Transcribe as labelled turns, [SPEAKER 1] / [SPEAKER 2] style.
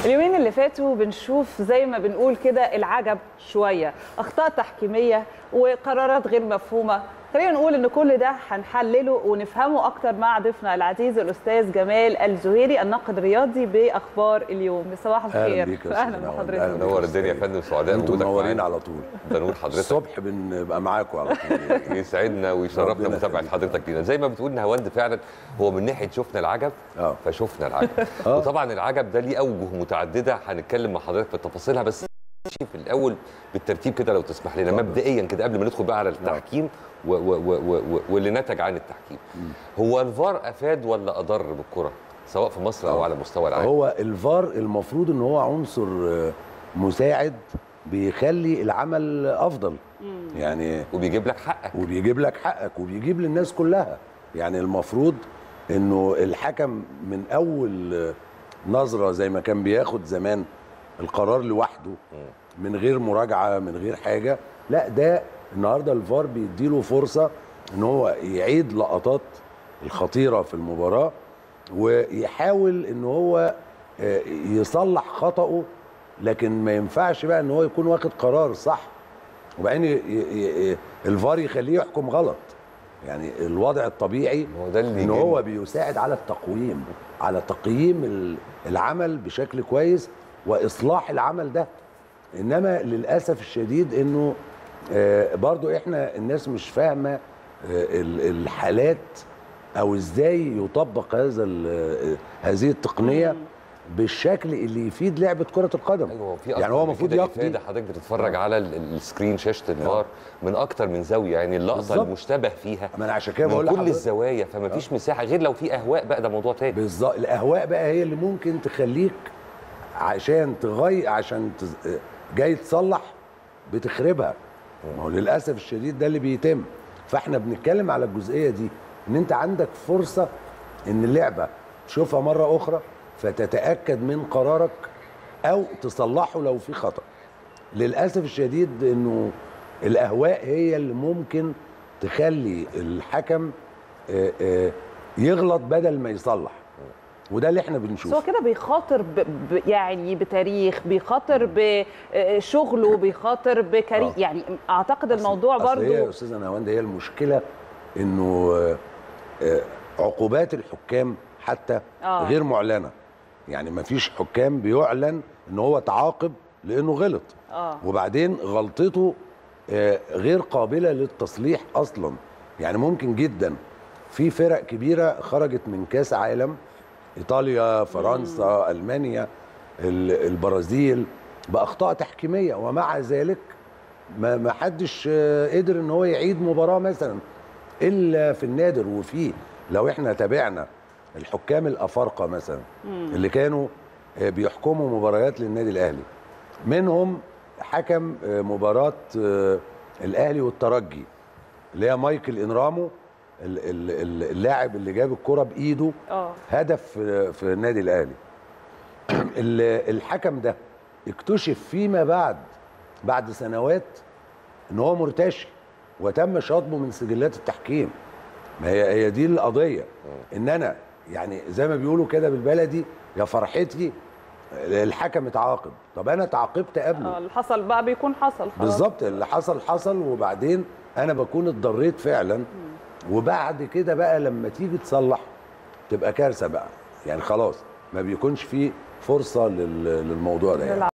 [SPEAKER 1] اليومين اللي فاتوا بنشوف زي ما بنقول كده العجب شويه اخطاء تحكيميه وقرارات غير مفهومه خلينا نقول ان كل ده هنحلله ونفهمه اكتر مع ضيفنا العزيز الاستاذ جمال الزهيري الناقد الرياضي باخبار اليوم صباح
[SPEAKER 2] أهلا
[SPEAKER 1] الخير
[SPEAKER 2] بيك يا أستاذ
[SPEAKER 1] اهلا
[SPEAKER 2] نعمان.
[SPEAKER 1] بحضرتك
[SPEAKER 2] أهلا
[SPEAKER 3] نور الدنيا يا فندم سعداء
[SPEAKER 2] انتم
[SPEAKER 3] بوجودك
[SPEAKER 2] منورين
[SPEAKER 3] معانا.
[SPEAKER 2] على طول
[SPEAKER 3] ده نور حضرتك
[SPEAKER 2] الصبح بنبقى معاكم على طول يعني.
[SPEAKER 3] يسعدنا ويشرفنا
[SPEAKER 2] ربنا
[SPEAKER 3] متابعه
[SPEAKER 2] يخليك.
[SPEAKER 3] حضرتك لينا زي ما بتقول نهاوند فعلا هو من ناحيه شفنا العجب
[SPEAKER 2] اه
[SPEAKER 3] فشفنا العجب
[SPEAKER 2] آه.
[SPEAKER 3] وطبعا العجب ده ليه اوجه متعدده هنتكلم مع حضرتك في تفاصيلها بس نمشي في الاول بالترتيب كده لو تسمح لنا
[SPEAKER 2] اتفضل.
[SPEAKER 3] مبدئيا كده قبل ما ندخل بقى على التحكيم و و و و و واللي نتج عن التحكيم هو الفار افاد ولا اضر بالكره سواء في مصر او
[SPEAKER 2] آه.
[SPEAKER 3] على مستوى العالم
[SPEAKER 2] هو الفار المفروض ان هو عنصر آه، مساعد بيخلي العمل افضل يعني
[SPEAKER 3] وبيجيب لك حقك
[SPEAKER 2] وبيجيب لك حقك وبيجيب للناس كلها يعني المفروض انه الحكم من اول آه، نظره زي ما كان بياخد زمان القرار لوحده من غير مراجعه من غير حاجه لا ده النهارده الفار بيديله فرصه ان هو يعيد لقطات الخطيره في المباراه ويحاول ان هو آه، يصلح خطأه لكن ما ينفعش بقى ان هو يكون واخد قرار صح وبعدين ي- ي- ي- الفار يخليه يحكم غلط يعني الوضع الطبيعي
[SPEAKER 3] هو ده اللي
[SPEAKER 2] ان
[SPEAKER 3] يجي-
[SPEAKER 2] هو بيساعد على التقويم على تقييم ال- العمل بشكل كويس واصلاح العمل ده انما للاسف الشديد انه آه، برضو احنا الناس مش فاهمه آه، ال- الحالات او ازاي يطبق هذا ال- آه، هذه التقنيه بالشكل اللي يفيد لعبه كره القدم
[SPEAKER 3] ايوه في
[SPEAKER 2] يعني هو المفروض
[SPEAKER 3] كده
[SPEAKER 2] يقضي
[SPEAKER 3] إفادة حضرتك بتتفرج على ال- ال- السكرين شاشه الفار من اكتر من زاويه يعني اللقطه
[SPEAKER 2] بالظبط.
[SPEAKER 3] المشتبه فيها
[SPEAKER 2] ما انا عشان كده بقول
[SPEAKER 3] من كل
[SPEAKER 2] لحضرتك
[SPEAKER 3] الزوايا فما فيش مساحه غير لو في اهواء بقى ده موضوع تاني
[SPEAKER 2] بالظبط الاهواء بقى هي اللي ممكن تخليك عشان تغير عشان تز... جاي تصلح بتخربها ما هو للاسف الشديد ده اللي بيتم فاحنا بنتكلم على الجزئيه دي ان انت عندك فرصه ان اللعبه تشوفها مره اخرى فتتاكد من قرارك او تصلحه لو في خطا للاسف الشديد انه الاهواء هي اللي ممكن تخلي الحكم آه، آه، يغلط بدل ما يصلح وده اللي احنا
[SPEAKER 1] بس هو
[SPEAKER 2] بنشوفه
[SPEAKER 1] كده بيخاطر ب... ب... يعني بتاريخ بيخاطر بشغله بيخاطر بكاري
[SPEAKER 2] آه.
[SPEAKER 1] يعني اعتقد الموضوع
[SPEAKER 2] أصل هي يا
[SPEAKER 1] برضو
[SPEAKER 2] استاذه نهاوند هي المشكله انه آه، آه، عقوبات الحكام حتى
[SPEAKER 1] آه.
[SPEAKER 2] غير معلنه يعني ما فيش حكام بيعلن ان هو تعاقب لانه غلط
[SPEAKER 1] اه
[SPEAKER 2] وبعدين غلطته آه، غير قابله للتصليح اصلا يعني ممكن جدا في فرق كبيره خرجت من كاس عالم ايطاليا فرنسا المانيا ال- البرازيل باخطاء تحكيميه ومع ذلك ما ما حدش آه، قدر ان هو يعيد مباراه مثلا الا في النادر وفيه لو احنا تابعنا الحكام الافارقه مثلا اللي كانوا آه، بيحكموا مباريات للنادي الاهلي منهم حكم آه، مباراه آه، الاهلي والترجي اللي هي مايكل انرامو ال- ال- ال- اللاعب اللي جاب الكره بايده
[SPEAKER 1] اه
[SPEAKER 2] هدف في في النادي الاهلي ال- الحكم ده اكتشف فيما بعد بعد سنوات ان هو مرتشي وتم شطبه من سجلات التحكيم ما هي هي دي القضيه ان انا يعني زي ما بيقولوا كده بالبلدي يا فرحتي الحكم اتعاقب طب انا اتعاقبت قبله
[SPEAKER 1] آه، اللي حصل بقى بيكون حصل خلاص
[SPEAKER 2] بالظبط اللي حصل حصل وبعدين انا بكون اتضريت فعلا وبعد كده بقى لما تيجي تصلح تبقى كارثه بقى يعني خلاص ما بيكونش فيه فرصه لل- للموضوع ده يعني.